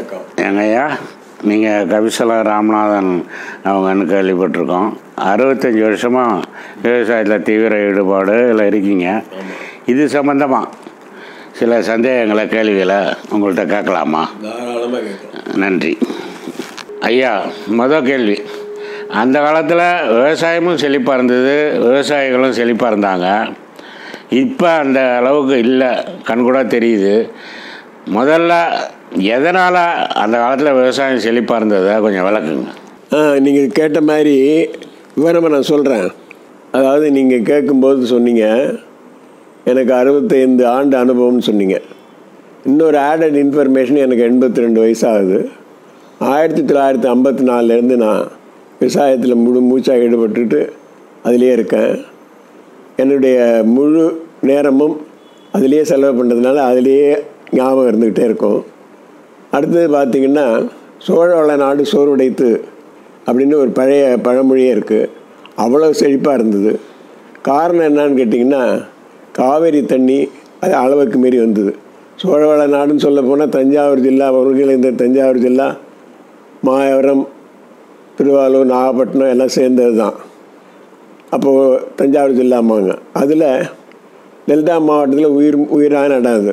வணக்கம் எங்கய்யா நீங்கள் கவிசலா ராமநாதன் அவங்கன்னு கேள்விப்பட்டிருக்கோம் அறுபத்தஞ்சி வருஷமாக விவசாயத்தில் தீவிர ஈடுபாடுல இருக்கீங்க இது சம்மந்தமாக சில சந்தேகங்களை கேள்விகளை உங்கள்கிட்ட கேட்கலாமா தாராளமாக கேட்கலாம் நன்றி ஐயா மொதல் கேள்வி அந்த காலத்தில் விவசாயமும் செழிப்பாக இருந்தது விவசாயிகளும் செழிப்பாக இருந்தாங்க இப்போ அந்த அளவுக்கு இல்லை கண்கூட தெரியுது முதல்ல எதனால் அந்த காலத்தில் விவசாயம் செழிப்பாக இருந்ததை கொஞ்சம் விளக்குங்க நீங்கள் கேட்ட மாதிரி விவரமாக நான் சொல்கிறேன் அதாவது நீங்கள் கேட்கும்போது சொன்னீங்க எனக்கு அறுபத்தைந்து ஆண்டு அனுபவம்னு சொன்னீங்க இன்னொரு ஆடட் இன்ஃபர்மேஷன் எனக்கு எண்பத்தி ரெண்டு வயசாகுது ஆயிரத்தி தொள்ளாயிரத்தி ஐம்பத்தி நாலுலேருந்து நான் விவசாயத்தில் முழு மூச்சாக ஈடுபட்டுட்டு அதிலே இருக்கேன் என்னுடைய முழு நேரமும் அதிலேயே செலவு பண்ணுறதுனால அதிலேயே ஞாபகம் இருந்துக்கிட்டே இருக்கும் அடுத்தது பார்த்திங்கன்னா சோழ வள நாடு சோறுடைத்து அப்படின்னு ஒரு பழைய பழமொழியே இருக்குது அவ்வளோ செழிப்பாக இருந்தது காரணம் என்னன்னு கேட்டிங்கன்னா காவேரி தண்ணி அது அளவுக்கு மீறி வந்தது சோழவள நாடுன்னு சொல்ல போனால் தஞ்சாவூர் ஜில்லா ஒருங்கிணைந்த தஞ்சாவூர் ஜில்லா மாயவரம் திருவாரூர் நாகப்பட்டினம் எல்லாம் சேர்ந்தது தான் அப்போது தஞ்சாவூர் ஜில்லாமாங்க அதில் டெல்டா மாவட்டத்தில் உயிர் உயிரான இடம் அது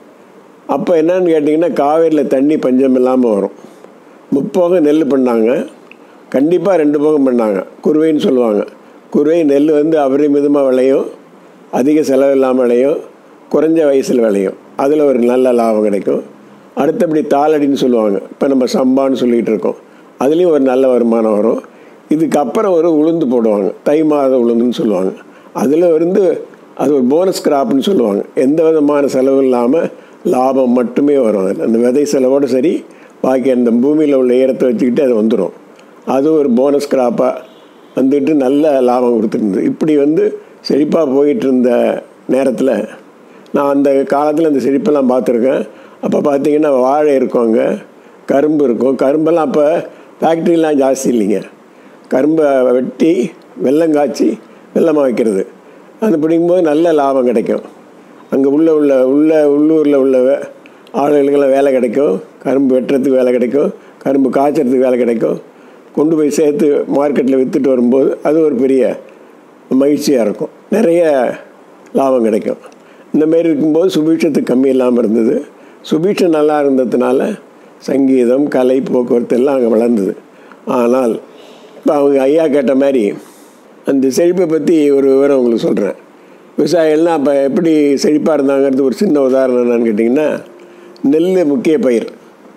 அப்போ என்னன்னு கேட்டிங்கன்னா காவேரியில் தண்ணி பஞ்சம் இல்லாமல் வரும் முப்போகம் நெல் பண்ணாங்க கண்டிப்பாக ரெண்டு போகம் பண்ணாங்க குருவைன்னு சொல்லுவாங்க குருவை நெல் வந்து அபரிமிதமாக விளையும் அதிக செலவு இல்லாமல் விளையும் குறைஞ்ச வயசில் விளையும் அதில் ஒரு நல்ல லாபம் கிடைக்கும் அடுத்தபடி தாளடின்னு சொல்லுவாங்க இப்போ நம்ம சம்பான்னு சொல்லிகிட்டு இருக்கோம் அதுலேயும் ஒரு நல்ல வருமானம் வரும் இதுக்கப்புறம் ஒரு உளுந்து போடுவாங்க தை மாத உளுந்துன்னு சொல்லுவாங்க அதில் வந்து அது ஒரு போனஸ் கிராப்னு சொல்லுவாங்க எந்த விதமான செலவும் இல்லாமல் லாபம் மட்டுமே வரும் அதில் அந்த விதை செலவோடு சரி பாக்கி அந்த பூமியில் உள்ள ஈரத்தை வச்சுக்கிட்டு அது வந்துடும் அது ஒரு போனஸ் கிராப்பாக வந்துட்டு நல்ல லாபம் கொடுத்துருந்தது இப்படி வந்து செழிப்பாக போயிட்டு இருந்த நேரத்தில் நான் அந்த காலத்தில் அந்த செழிப்பெல்லாம் பார்த்துருக்கேன் அப்போ பார்த்தீங்கன்னா வாழை இருக்கும் அங்கே கரும்பு இருக்கும் கரும்பெல்லாம் அப்போ ஃபேக்ட்ரிலாம் ஜாஸ்தி இல்லைங்க கரும்பை வெட்டி வெல்லம் காய்ச்சி வெல்லமாக வைக்கிறது அது பிடிக்கும்போது நல்ல லாபம் கிடைக்கும் அங்கே உள்ள உள்ள உள்ள உள்ளூரில் உள்ள வே- ஆளுகளுக்கெல்லாம் வேலை கிடைக்கும் கரும்பு வெட்டுறதுக்கு வேலை கிடைக்கும் கரும்பு காய்ச்சறதுக்கு வேலை கிடைக்கும் கொண்டு போய் சேர்த்து மார்க்கெட்டில் விற்றுட்டு வரும்போது அது ஒரு பெரிய மகிழ்ச்சியாக இருக்கும் நிறைய லாபம் கிடைக்கும் இந்த மாதிரி இருக்கும்போது சுபீட்சத்துக்கு கம்மி இல்லாமல் இருந்தது சுபீட்சம் நல்லா இருந்ததுனால சங்கீதம் கலை போக்குவரத்து எல்லாம் அங்கே வளர்ந்தது ஆனால் இப்போ அவங்க ஐயா கேட்ட மாதிரி அந்த செழிப்பை பற்றி ஒரு விவரம் உங்களுக்கு சொல்கிறேன் விவசாயிகள்லாம் அப்போ எப்படி செழிப்பாக இருந்தாங்கிறது ஒரு சின்ன உதாரணம் என்னன்னு கேட்டிங்கன்னா நெல் முக்கிய பயிர்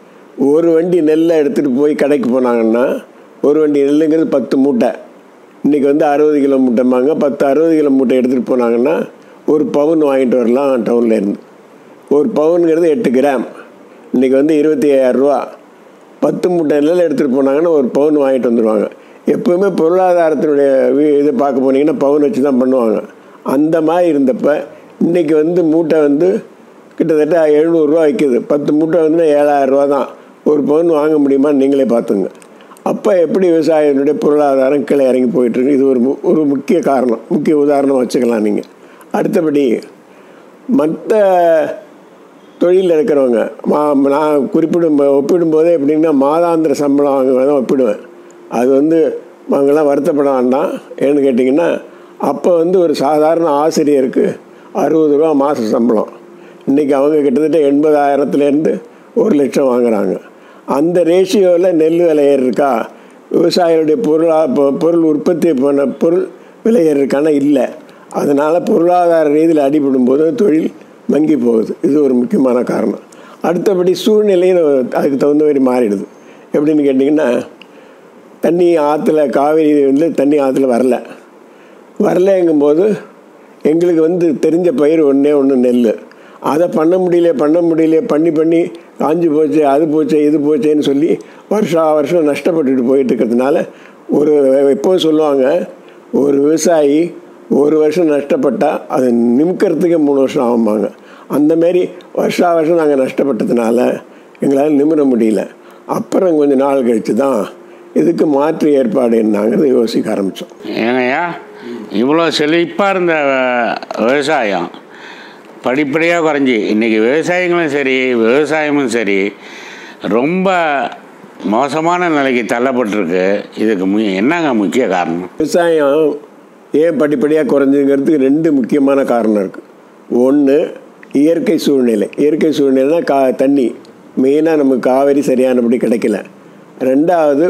ஒரு வண்டி நெல்லை எடுத்துகிட்டு போய் கடைக்கு போனாங்கன்னா ஒரு வண்டி நெல்லுங்கிறது பத்து மூட்டை இன்றைக்கி வந்து அறுபது கிலோ மூட்டைம்பாங்க பத்து அறுபது கிலோ மூட்டை எடுத்துகிட்டு போனாங்கன்னா ஒரு பவுன் வாங்கிட்டு வரலாம் டவுனில் இருந்து ஒரு பவுனுங்கிறது எட்டு கிராம் இன்றைக்கி வந்து இருபத்தி ஐயாயிரரூவா பத்து மூட்டை நெல் எடுத்துகிட்டு போனாங்கன்னா ஒரு பவுன் வாங்கிட்டு வந்துடுவாங்க எப்போவுமே பொருளாதாரத்தினுடைய வி- இதை பார்க்க போனீங்கன்னா பவுன் வச்சு தான் பண்ணுவாங்க அந்த மாதிரி இருந்தப்ப இன்றைக்கி வந்து மூட்டை வந்து கிட்டத்தட்ட எழுநூறுரூவா விற்கிது பத்து மூட்டை வந்து ஏழாயிரரூவா தான் ஒரு பவுன் வாங்க முடியுமான்னு நீங்களே பார்த்துங்க அப்போ எப்படி விவசாயினுடைய பொருளாதாரம் கீழே இறங்கி போயிட்டுருக்கு இது ஒரு மு- ஒரு முக்கிய காரணம் முக்கிய உதாரணம் வச்சுக்கலாம் நீங்கள் அடுத்தபடி மற்ற தொழிலில் இருக்கிறவங்க மா நான் குறிப்பிடும் ஒப்பிடும்போதே எப்படின்னா மாதாந்திர சம்பளம் வாங்க தான் ஒப்பிடுவேன் அது வந்து அவங்கெல்லாம் வருத்தப்பட வேண்டாம் ஏன்னு கேட்டிங்கன்னா அப்போ வந்து ஒரு சாதாரண ஆசிரியருக்கு அறுபது ரூபா மாத சம்பளம் இன்றைக்கி அவங்க கிட்டத்தட்ட எண்பதாயிரத்துலேருந்து ஒரு லட்சம் வாங்குறாங்க அந்த ரேஷியோவில் நெல் விலை ஏறி இருக்கா விவசாயிகளுடைய பொருளா பொ- பொருள் உற்பத்தி பண்ண பொருள் விலை ஏறி இருக்கானா இல்லை அதனால் பொருளாதார ரீதியில் அடிபடும் போது தொழில் மங்கி போகுது இது ஒரு முக்கியமான காரணம் அடுத்தபடி சூழ்நிலையும் அதுக்கு தகுந்த மாதிரி மாறிடுது எப்படின்னு கேட்டிங்கன்னா தண்ணி ஆற்றுல காவேரி வந்து தண்ணி ஆற்றுல வரல வரலைங்கும்போது எங்களுக்கு வந்து தெரிஞ்ச பயிர் ஒன்றே ஒன்று நெல் அதை பண்ண முடியல பண்ண முடியல பண்ணி பண்ணி காஞ்சி போச்சு அது போச்சு இது போச்சேன்னு சொல்லி வருஷா வருஷம் நஷ்டப்பட்டுட்டு போயிட்டு இருக்கிறதுனால ஒரு எப்போவும் சொல்லுவாங்க ஒரு விவசாயி ஒரு வருஷம் நஷ்டப்பட்டால் அது நிமிக்கிறதுக்கே மூணு வருஷம் ஆகும்பாங்க அந்த மாரி வருஷா வருஷம் நாங்கள் நஷ்டப்பட்டதுனால எங்களால் நிமிர முடியல அப்புறம் கொஞ்சம் நாள் கழித்து தான் இதுக்கு மாற்று ஏற்பாடு என்னாங்கிறத யோசிக்க ஆரம்பித்தோம் ஏங்கய்யா இவ்வளோ செழிப்பாக இருந்த அஹ், விவசாயம் படிப்படியாக குறைஞ்சி இன்றைக்கி விவசாயிகளும் சரி விவசாயமும் சரி ரொம்ப மோசமான நிலைக்கு தள்ளப்பட்டிருக்கு இதுக்கு மு என்னங்க முக்கிய காரணம் விவசாயம் ஏன் படிப்படியாக குறைஞ்சுங்கிறதுக்கு ரெண்டு முக்கியமான காரணம் இருக்குது ஒன்று இயற்கை சூழ்நிலை இயற்கை சூழ்நிலைனா கா தண்ணி மெயினாக நமக்கு காவேரி சரியானபடி கிடைக்கல ரெண்டாவது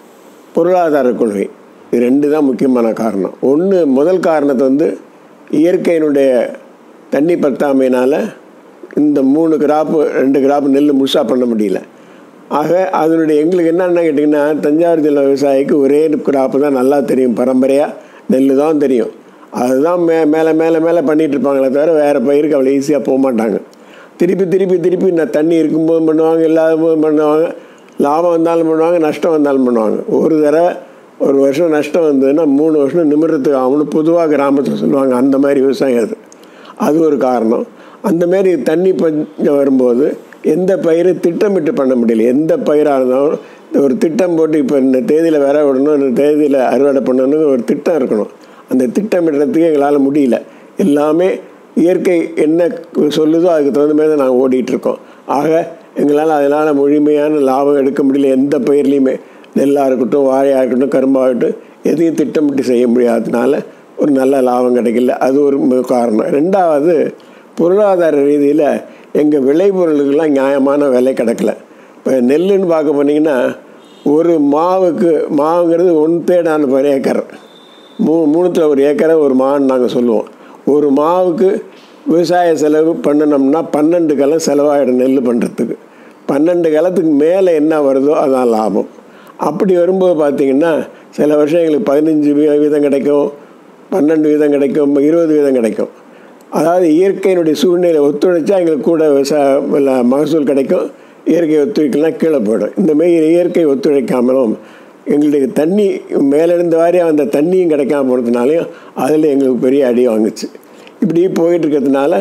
பொருளாதார கொள்கை இது ரெண்டு தான் முக்கியமான காரணம் ஒன்று முதல் காரணத்தை வந்து இயற்கையினுடைய தண்ணி பத்தாமையினால் இந்த மூணு கிராப்பு ரெண்டு கிராப்பு நெல் முழுசாக பண்ண முடியல ஆக அதனுடைய எங்களுக்கு என்னென்ன கேட்டிங்கன்னா தஞ்சாவூர் ஜில்லா விவசாயிக்கு ஒரே கிராப்பு தான் நல்லா தெரியும் பரம்பரையாக நெல் தான் தெரியும் அதுதான் மே மேலே மேலே மேலே பண்ணிகிட்டு இருப்பாங்களே தவிர வேறு பயிருக்கு அவ்வளோ ஈஸியாக போக மாட்டாங்க திருப்பி திருப்பி திருப்பி நான் தண்ணி இருக்கும்போது பண்ணுவாங்க இல்லாத போது பண்ணுவாங்க லாபம் வந்தாலும் பண்ணுவாங்க நஷ்டம் வந்தாலும் பண்ணுவாங்க ஒரு தடவை ஒரு வருஷம் நஷ்டம் வந்ததுன்னா மூணு வருஷம் நிமிடத்துக்கு ஆகணும் பொதுவாக கிராமத்தில் சொல்லுவாங்க அந்த மாதிரி விவசாயம் அது அது ஒரு காரணம் அந்த மாதிரி தண்ணி பஞ்சம் வரும்போது எந்த பயிரை திட்டமிட்டு பண்ண முடியல எந்த பயிராக இருந்தாலும் இந்த ஒரு திட்டம் போட்டு இப்போ இந்த தேதியில் விர விடணும் இந்த தேதியில் அறுவடை பண்ணணும்னு ஒரு திட்டம் இருக்கணும் அந்த திட்டமிடுறதுக்கு எங்களால் முடியல எல்லாமே இயற்கை என்ன சொல்லுதோ அதுக்கு தகுந்த மாதிரி தான் நாங்கள் ஓடிட்டுருக்கோம் ஆக எங்களால் அதனால் முழுமையான லாபம் எடுக்க முடியல எந்த பயிர்லேயுமே நெல்லாக இருக்கட்டும் வாழையாக இருக்கட்டும் கரும்பாகட்டும் எதையும் திட்டமிட்டு செய்ய முடியாததுனால ஒரு நல்ல லாபம் கிடைக்கல அது ஒரு மு- காரணம் ரெண்டாவது பொருளாதார ரீதியில் எங்கள் விளைபொருளுக்கெல்லாம் நியாயமான விலை கிடைக்கல இப்போ நெல்லுன்னு பார்க்க போனீங்கன்னா ஒரு மாவுக்கு மாவுங்கிறது ஒன் தேடான ஒரு ஏக்கர் மூ மூணுத்தில் ஒரு ஏக்கரை ஒரு மான்னு நாங்கள் சொல்லுவோம் ஒரு மாவுக்கு விவசாய செலவு பண்ணினோம்னா பன்னெண்டு கலம் செலவாகிடும் நெல் பண்ணுறதுக்கு பன்னெண்டு கலத்துக்கு மேலே என்ன வருதோ அதான் லாபம் அப்படி வரும்போது பார்த்தீங்கன்னா சில வருஷம் எங்களுக்கு பதினஞ்சு வீ- வீதம் கிடைக்கும் பன்னெண்டு வீதம் கிடைக்கும் இருபது வீதம் கிடைக்கும் அதாவது இயற்கையினுடைய சூழ்நிலை ஒத்துழைச்சா எங்களுக்கு கூட விவசாய இல்ல மகசூல் கிடைக்கும் இயற்கை ஒத்துழைக்கலாம் கீழே போயிடும் இந்த மாரி இயற்கை ஒத்துழைக்காமலும் எங்களுக்கு தண்ணி மேலிருந்து வாரியாக அந்த தண்ணியும் கிடைக்காம போனதுனாலையும் அதில் எங்களுக்கு பெரிய அடி வாங்குச்சு இப்படி போயிட்டு இருக்கிறதுனால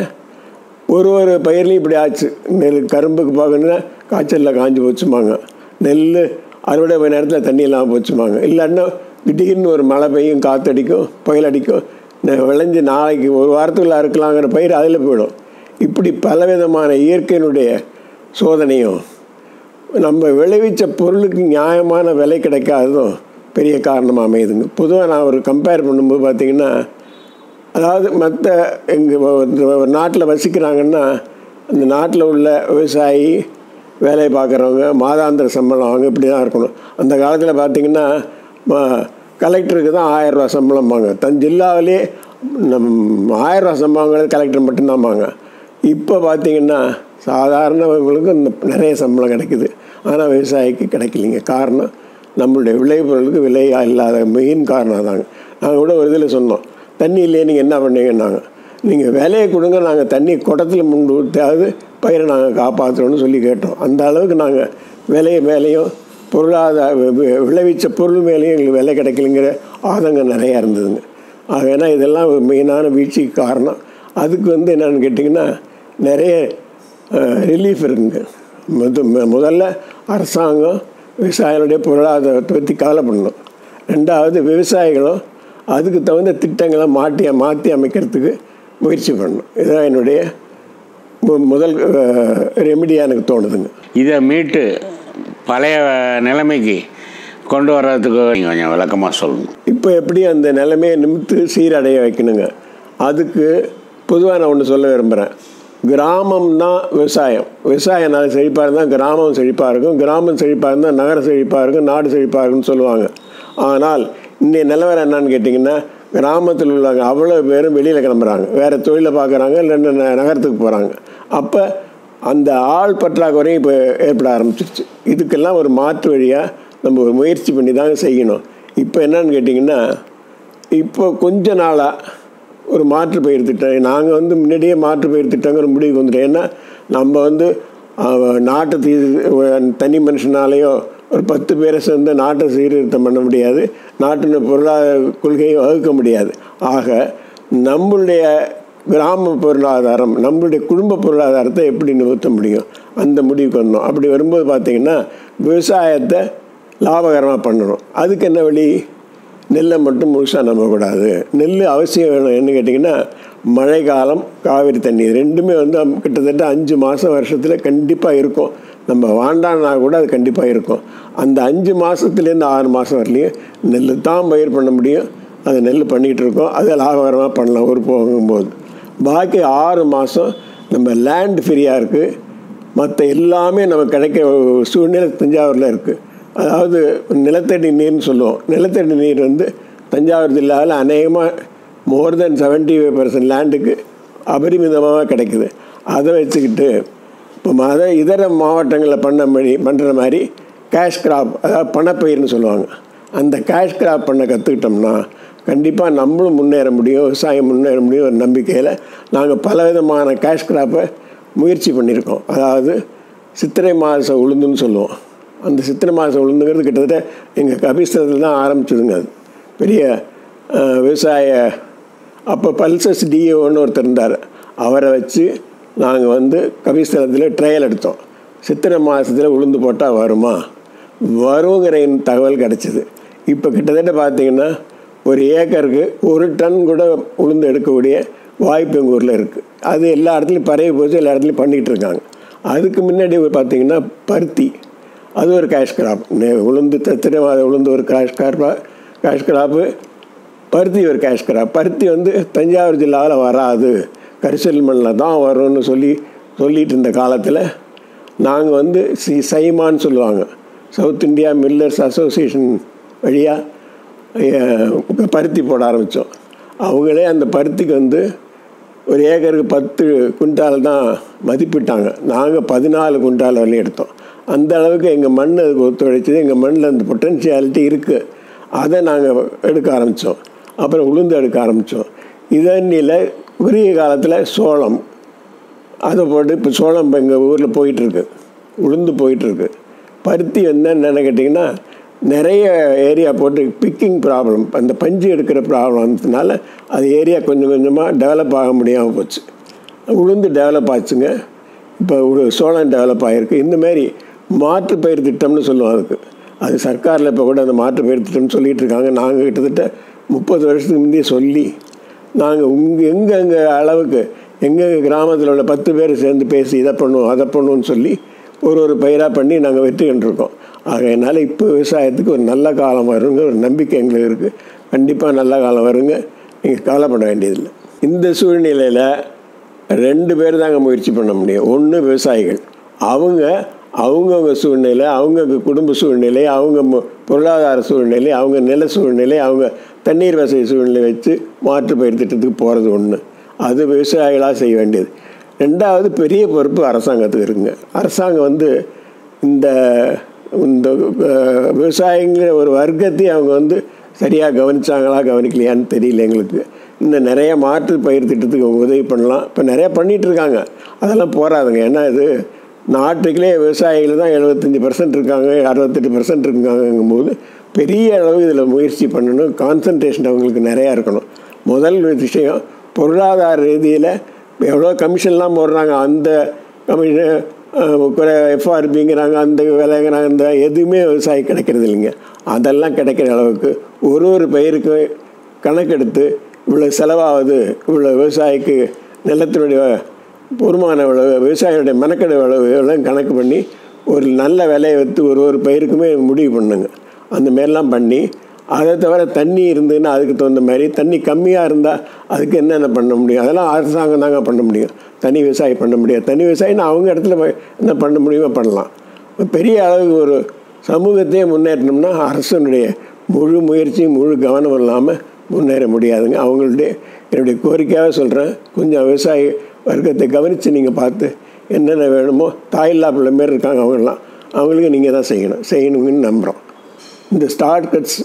ஒரு ஒரு பயிர்லையும் இப்படி ஆச்சு நெல் கரும்புக்கு பார்க்கணுன்னா காய்ச்சலில் காஞ்சி போச்சுமாங்க நெல் அறுவடை பண்ண நேரத்தில் தண்ணி இல்லாமல் போச்சுமாங்க இல்லைன்னா திடீர்னு ஒரு மழை பெய்யும் காற்றடிக்கும் புயல் அடிக்கும் நெ- விளைஞ்சு நாளைக்கு ஒரு வாரத்துக்குள்ள அறுக்கலாங்கிற பயிர் அதில் போயிடும் இப்படி பலவிதமான இயற்கையினுடைய சோதனையும் நம்ம விளைவிச்ச பொருளுக்கு நியாயமான விலை கிடைக்காததும் பெரிய காரணமாக அமையுதுங்க பொதுவாக நான் ஒரு கம்பேர் பண்ணும்போது பார்த்தீங்கன்னா அதாவது மற்ற எங்கள் ஒரு நாட்டில் வசிக்கிறாங்கன்னா அந்த நாட்டில் உள்ள விவசாயி வேலை பார்க்குறவங்க மாதாந்திர சம்பளம் அவங்க இப்படி தான் இருக்கணும் அந்த காலத்தில் பார்த்தீங்கன்னா ம- கலெக்டருக்கு தான் ஆயரூவா சம்பளம்பாங்க தன் ஜில்லாவிலே நம் ஆயரூவா சம்பளங்கிறது கலெக்டர் மட்டும்தான்பாங்க இப்போ பார்த்தீங்கன்னா சாதாரணவங்களுக்கு இந்த நிறைய சம்பளம் கிடைக்குது ஆனால் விவசாயிக்கு கிடைக்கலிங்க காரணம் நம்மளுடைய விளைபொருளுக்கு விலையா இல்லாத மெயின் காரணம் தாங்க நாங்கள் கூட ஒரு இதில் சொன்னோம் தண்ணி இல்லையே நீங்கள் என்ன பண்ணீங்கன்னாங்க நீங்கள் விலையை கொடுங்க நாங்கள் தண்ணி குடத்தில் முண்டு ஊற்றாவது பயிரை நாங்கள் காப்பாற்றுறோம்னு சொல்லி கேட்டோம் அந்த அளவுக்கு நாங்கள் விலையை மேலேயும் பொருளாதார வி- வி- விளைவிச்ச பொருள் மேலேயும் எங்களுக்கு விலை கிடைக்கலைங்கிற ஆதங்கம் நிறையா இருந்ததுங்க ஆக ஏன்னா இதெல்லாம் ஒரு மெயினான வீழ்ச்சிக்கு காரணம் அதுக்கு வந்து என்னென்னு கேட்டிங்கன்னா நிறைய ரிலீஃப் இருக்குங்க முத மு- முதல்ல அரசாங்கம் விவசாயிகளுடைய பொருளாதாரத்தை பற்றி கவலைப்படணும் ரெண்டாவது விவசாயிகளும் அதுக்கு தகுந்த திட்டங்களை மாற்றி மாற்றி அமைக்கிறதுக்கு முயற்சி பண்ணணும் இதுதான் என்னுடைய மு- முதல் ரெமிடியாக எனக்கு தோணுதுங்க இதை மீட்டு பழைய நிலைமைக்கு கொண்டு வர்றதுக்கு நீங்கள் கொஞ்சம் விளக்கமாக சொல்லணும் இப்போ எப்படி அந்த நிலைமையை நிமித்து சீரடைய வைக்கணுங்க அதுக்கு பொதுவாக நான் ஒன்று சொல்ல விரும்புகிறேன் கிராமம் தான் விவசாயம் விவசாயம் நாள் செழிப்பாக இருந்தால் கிராமம் செழிப்பாக இருக்கும் கிராமம் செழிப்பாக இருந்தால் நகரம் செழிப்பாக இருக்கும் நாடு செழிப்பாக இருக்கும்னு சொல்லுவாங்க ஆனால் இன்னைய நிலவரம் என்னன்னு கேட்டிங்கன்னா கிராமத்தில் உள்ளவங்க அவ்வளோ பேரும் வெளியில் கிளம்புறாங்க வேறு தொழிலை பார்க்குறாங்க இல்லைன்னா ந- நகரத்துக்கு போகிறாங்க அப்போ அந்த ஆள் பற்றாக்குறையும் இப்போ ஏற்பட ஆரம்பிச்சிருச்சு இதுக்கெல்லாம் ஒரு மாற்று வழியாக நம்ம ஒரு முயற்சி பண்ணி தாங்க செய்யணும் இப்போ என்னன்னு கேட்டிங்கன்னா இப்போ கொஞ்ச நாளாக ஒரு மாற்று பயிர் திட்டம் நாங்கள் வந்து முன்னாடியே மாற்று பயிர் திட்டங்கிற முடிவுக்கு வந்துட்டோம் ஏன்னா நம்ம வந்து அஹ், நாட்டை தீ தனி மனுஷனாலேயோ ஒரு பத்து பேரை சேர்ந்து நாட்டை சீர்திருத்தம் பண்ண முடியாது நாட்டின் பொருளாதார கொள்கையை வகுக்க முடியாது ஆக நம்மளுடைய கிராம பொருளாதாரம் நம்மளுடைய குடும்ப பொருளாதாரத்தை எப்படி நிறுத்த முடியும் அந்த முடிவுக்கு வந்தோம் அப்படி வரும்போது பார்த்திங்கன்னா விவசாயத்தை லாபகரமாக பண்ணணும் அதுக்கு என்ன வழி நெல்லை மட்டும் முழுசாக நம்பக்கூடாது நெல் அவசியம் வேணும் என்ன கேட்டிங்கன்னா மழை காலம் காவிரி தண்ணி ரெண்டுமே வந்து அம்- கிட்டத்தட்ட அஞ்சு மாதம் வருஷத்தில் கண்டிப்பாக இருக்கும் நம்ம வாண்டானா கூட அது கண்டிப்பாக இருக்கும் அந்த அஞ்சு மாதத்துலேருந்து ஆறு மாதம் வரலையும் நெல் தான் பயிர் பண்ண முடியும் அது நெல் பண்ணிகிட்டு இருக்கோம் அது லாபகரமாக பண்ணலாம் ஒரு போகும்போது பாக்கி ஆறு மாதம் நம்ம லேண்ட் ஃப்ரீயாக இருக்குது மற்ற எல்லாமே நமக்கு கிடைக்க ஒரு சூழ்நிலை தஞ்சாவூரில் இருக்குது அதாவது நிலத்தடி நீர்னு சொல்லுவோம் நிலத்தடி நீர் வந்து தஞ்சாவூர் ஜில்லாவில் அநேகமாக more than seventy five percent லேண்டுக்கு அபரிமிதமாக கிடைக்குது அதை வச்சுக்கிட்டு இப்போ மத இதர மாவட்டங்களில் பண்ண மாதிரி பண்ணுற மாதிரி கேஷ் கிராப் அதாவது பணப்பயிர்னு சொல்லுவாங்க அந்த கேஷ் கிராப் பண்ண கற்றுக்கிட்டோம்னா கண்டிப்பாக நம்மளும் முன்னேற முடியும் விவசாயம் முன்னேற முடியும் ஒரு நம்பிக்கையில் நாங்கள் பலவிதமான கேஷ் கிராப்பை முயற்சி பண்ணியிருக்கோம் அதாவது சித்திரை மாத உளுந்துன்னு சொல்லுவோம் அந்த சித்திரை மாதம் உளுந்துங்கிறது கிட்டத்தட்ட எங்கள் கபிஸ்தலத்தில் தான் ஆரம்பிச்சதுங்க அது பெரிய அஹ், விவசாய அப்போ பல்சஸ் டிஓன்னு ஒருத்தர் இருந்தார் அவரை வச்சு நாங்கள் வந்து கபிஸ்தலத்தில் ட்ரையல் எடுத்தோம் சித்திரை மாதத்தில் உளுந்து போட்டால் வருமா வருங்கிற தகவல் கிடச்சிது இப்போ கிட்டத்தட்ட பார்த்தீங்கன்னா ஒரு ஏக்கருக்கு ஒரு டன் கூட உளுந்து எடுக்கக்கூடிய வாய்ப்பு எங்கள் ஊரில் இருக்குது அது எல்லா இடத்துலையும் பரவி போச்சு எல்லா இடத்துலையும் பண்ணிகிட்டு இருக்காங்க அதுக்கு முன்னாடி பார்த்தீங்கன்னா பருத்தி அது ஒரு கேஷ் கிராப் உளுந்து தத்திர உளுந்து ஒரு கேஷ் கிராப்பா கேஷ் கிராப்பு பருத்தி ஒரு கேஷ் கிராப் பருத்தி வந்து தஞ்சாவூர் ஜில்லாவில் வராது கரிசல் மண்ணில் தான் வரும்னு சொல்லி சொல்லிட்டு இருந்த காலத்தில் நாங்கள் வந்து சி சைமான்னு சொல்லுவாங்க சவுத் இந்தியா மில்லர்ஸ் அசோசியேஷன் வழியாக பருத்தி போட ஆரம்பித்தோம் அவங்களே அந்த பருத்திக்கு வந்து ஒரு ஏக்கருக்கு பத்து குண்டால் தான் மதிப்பிட்டாங்க நாங்கள் பதினாலு குண்டால் வரலையும் எடுத்தோம் அந்த அளவுக்கு எங்கள் மண் அதுக்கு ஒத்துழைச்சது எங்கள் மண்ணில் அந்த பொட்டன்ஷியாலிட்டி இருக்குது அதை நாங்கள் எடுக்க ஆரம்பித்தோம் அப்புறம் உளுந்து எடுக்க ஆரம்பித்தோம் இதன்னில குறுகிய காலத்தில் சோளம் அதை போட்டு இப்போ சோளம் இப்போ எங்கள் ஊரில் போயிட்டுருக்கு உளுந்து போயிட்டுருக்கு பருத்தி வந்து என்னென்னு கேட்டிங்கன்னா நிறைய ஏரியா போட்டு பிக்கிங் ப்ராப்ளம் அந்த பஞ்சு எடுக்கிற ப்ராப்ளம்னால அது ஏரியா கொஞ்சம் கொஞ்சமாக டெவலப் ஆக முடியாமல் போச்சு உளுந்து டெவலப் ஆச்சுங்க இப்போ ஒரு சோளம் டெவலப் ஆகிருக்கு இந்தமாரி மாற்று பயிர் திட்டம்னு சொல்லுவோம் அதுக்கு அது சர்க்காரில் இப்போ கூட அந்த மாற்று பயிர் திட்டம்னு சொல்லிட்டு இருக்காங்க நாங்கள் கிட்டத்தட்ட முப்பது வருஷத்துக்கு முந்தைய சொல்லி நாங்கள் உங்க எங்கெங்கே அளவுக்கு எங்கெங்கே கிராமத்தில் உள்ள பத்து பேர் சேர்ந்து பேசி இதை பண்ணுவோம் அதை பண்ணுவோம்னு சொல்லி ஒரு ஒரு பயிராக பண்ணி நாங்கள் வெற்றி கண்டிருக்கோம் ஆகையினால இப்போ விவசாயத்துக்கு ஒரு நல்ல காலம் வருங்க ஒரு நம்பிக்கை எங்களுக்கு இருக்குது கண்டிப்பாக நல்ல காலம் வருங்க நீங்கள் கவலைப்பட வேண்டியதில்லை இந்த சூழ்நிலையில் ரெண்டு பேர் தாங்க முயற்சி பண்ண முடியும் ஒன்று விவசாயிகள் அவங்க அவங்கவுங்க சூழ்நிலை அவங்கவுங்க குடும்ப சூழ்நிலை அவங்க மு- பொருளாதார சூழ்நிலை அவங்க நில சூழ்நிலை அவங்க தண்ணீர் வசதி சூழ்நிலை வச்சு மாற்று பயிர் திட்டத்துக்கு போகிறது ஒன்று அது விவசாயிகளாக செய்ய வேண்டியது ரெண்டாவது பெரிய பொறுப்பு அரசாங்கத்துக்கு இருக்குங்க அரசாங்கம் வந்து இந்த இந்த அஹ், விவசாயிங்கிற ஒரு வர்க்கத்தையும் அவங்க வந்து சரியாக கவனிச்சாங்களா கவனிக்கலையான்னு தெரியல எங்களுக்கு இன்னும் நிறைய மாற்று பயிர் திட்டத்துக்கு அவங்க உதவி பண்ணலாம் இப்போ நிறையா பண்ணிகிட்டு இருக்காங்க அதெல்லாம் போகாதுங்க ஏன்னா இது நாட்டுக்குள்ளே விவசாயிகள் தான் எழுபத்தஞ்சி பர்சன்ட் இருக்காங்க அறுபத்தெட்டு பர்சன்ட் இருக்காங்கங்கும்போது பெரிய அளவு இதில் முயற்சி பண்ணணும் கான்சன்ட்ரேஷன் அவங்களுக்கு நிறையா இருக்கணும் முதல் விஷயம் பொருளாதார ரீதியில் எவ்வளோ கமிஷன்லாம் போடுறாங்க அந்த கமிஷன் குறை எஃப்ஆர்பிங்கிறாங்க அந்த விலைங்கிறாங்க அந்த எதுவுமே விவசாயி கிடைக்கிறது இல்லைங்க அதெல்லாம் கிடைக்கிற அளவுக்கு ஒரு ஒரு பயிருக்கு கணக்கெடுத்து இவ்வளோ செலவாகுது இவ்வளோ விவசாயிக்கு நிலத்தினுடைய பொறுமான விளைவு விவசாயியுடைய மெனக்கெடு விளைவு எல்லாம் கணக்கு பண்ணி ஒரு நல்ல விலையை வைத்து ஒரு ஒரு பயிருக்குமே முடிவு பண்ணுங்க அந்த மாதிரிலாம் பண்ணி அதை தவிர தண்ணி இருந்ததுன்னா அதுக்கு தகுந்த மாதிரி தண்ணி கம்மியாக இருந்தால் அதுக்கு என்னென்ன பண்ண முடியும் அதெல்லாம் அரசாங்கம் தாங்க பண்ண முடியும் தனி விவசாயி பண்ண முடியாது தனி விவசாயின்னு அவங்க இடத்துல போய் என்ன பண்ண முடியுமோ பண்ணலாம் பெரிய அளவுக்கு ஒரு சமூகத்தையே முன்னேற்றணும்னா அரசனுடைய முழு முயற்சியும் முழு கவனம் இல்லாமல் முன்னேற முடியாதுங்க அவங்களுடைய என்னுடைய கோரிக்கையாக சொல்கிறேன் கொஞ்சம் விவசாய வர்க்கத்தை கவனித்து நீங்கள் பார்த்து என்னென்ன வேணுமோ தாயில்லா பிள்ளை மாரி இருக்காங்க அவங்கெல்லாம் அவங்களுக்கு நீங்கள் தான் செய்யணும் செய்யணுங்கன்னு நம்புகிறோம் இந்த ஸ்டார்ட் கட்ஸ்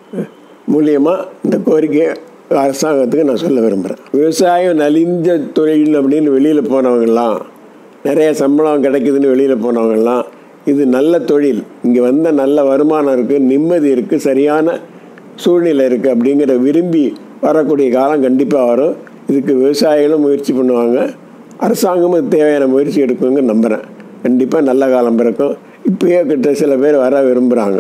மூலியமாக இந்த கோரிக்கையை அரசாங்கத்துக்கு நான் சொல்ல விரும்புகிறேன் விவசாயம் நலிஞ்ச தொழில் அப்படின்னு வெளியில் போனவங்கெல்லாம் நிறைய சம்பளம் கிடைக்குதுன்னு வெளியில் போனவங்கெல்லாம் இது நல்ல தொழில் இங்கே வந்த நல்ல வருமானம் இருக்குது நிம்மதி இருக்குது சரியான சூழ்நிலை இருக்குது அப்படிங்கிற விரும்பி வரக்கூடிய காலம் கண்டிப்பாக வரும் இதுக்கு விவசாயிகளும் முயற்சி பண்ணுவாங்க அரசாங்கமும் இதுக்கு தேவையான முயற்சி எடுக்குங்க நம்புகிறேன் கண்டிப்பாக நல்ல காலம் பிறக்கும் இப்பயே கிட்ட சில பேர் வர விரும்புகிறாங்க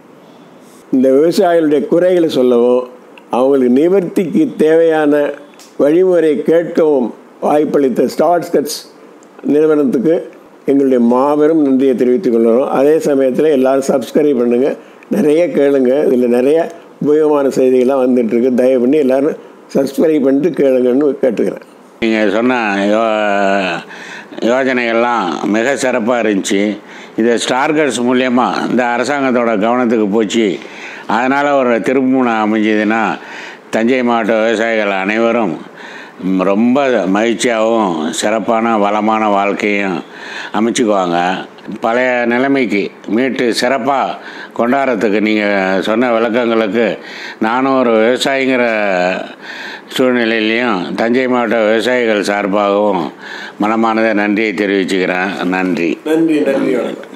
இந்த விவசாயிகளுடைய குறைகளை சொல்லவும் அவங்களுக்கு நிவர்த்திக்கு தேவையான வழிமுறை கேட்கவும் வாய்ப்பளித்த ஸ்டார்ட் கட்ஸ் நிறுவனத்துக்கு எங்களுடைய மாபெரும் நன்றியை தெரிவித்துக் கொள்கிறோம் அதே சமயத்தில் எல்லாரும் சப்ஸ்கிரைப் பண்ணுங்கள் நிறைய கேளுங்க இதில் நிறைய உபயோகமான செய்திகள்லாம் வந்துட்டுருக்கு தயவு பண்ணி எல்லோரும் சப்ஸ்கிரைப் பண்ணிட்டு கேளுங்கன்னு கேட்டுக்கிறேன் நீங்கள் சொன்ன யோ யோஜனைகள்லாம் மிக சிறப்பாக இருந்துச்சு இது ஸ்டார்கர்ஸ் மூலியமாக இந்த அரசாங்கத்தோட கவனத்துக்கு போச்சு அதனால் ஒரு திருப்புமுனை அமைஞ்சதுன்னா தஞ்சை மாவட்ட விவசாயிகள் அனைவரும் ம், ரொம்ப மகிழ்ச்சியாகவும் சிறப்பான வளமான வாழ்க்கையும் அமைச்சுக்குவாங்க பழைய நிலைமைக்கு மீட்டு சிறப்பாக கொண்டாடுறதுக்கு நீங்கள் சொன்ன விளக்கங்களுக்கு நானும் ஒரு விவசாயிங்கிற சூழ்நிலையிலையும் தஞ்சை மாவட்ட விவசாயிகள் சார்பாகவும் மனமானத நன்றியை தெரிவிச்சுக்கிறேன் நன்றி நன்றி நன்றி வணக்கம்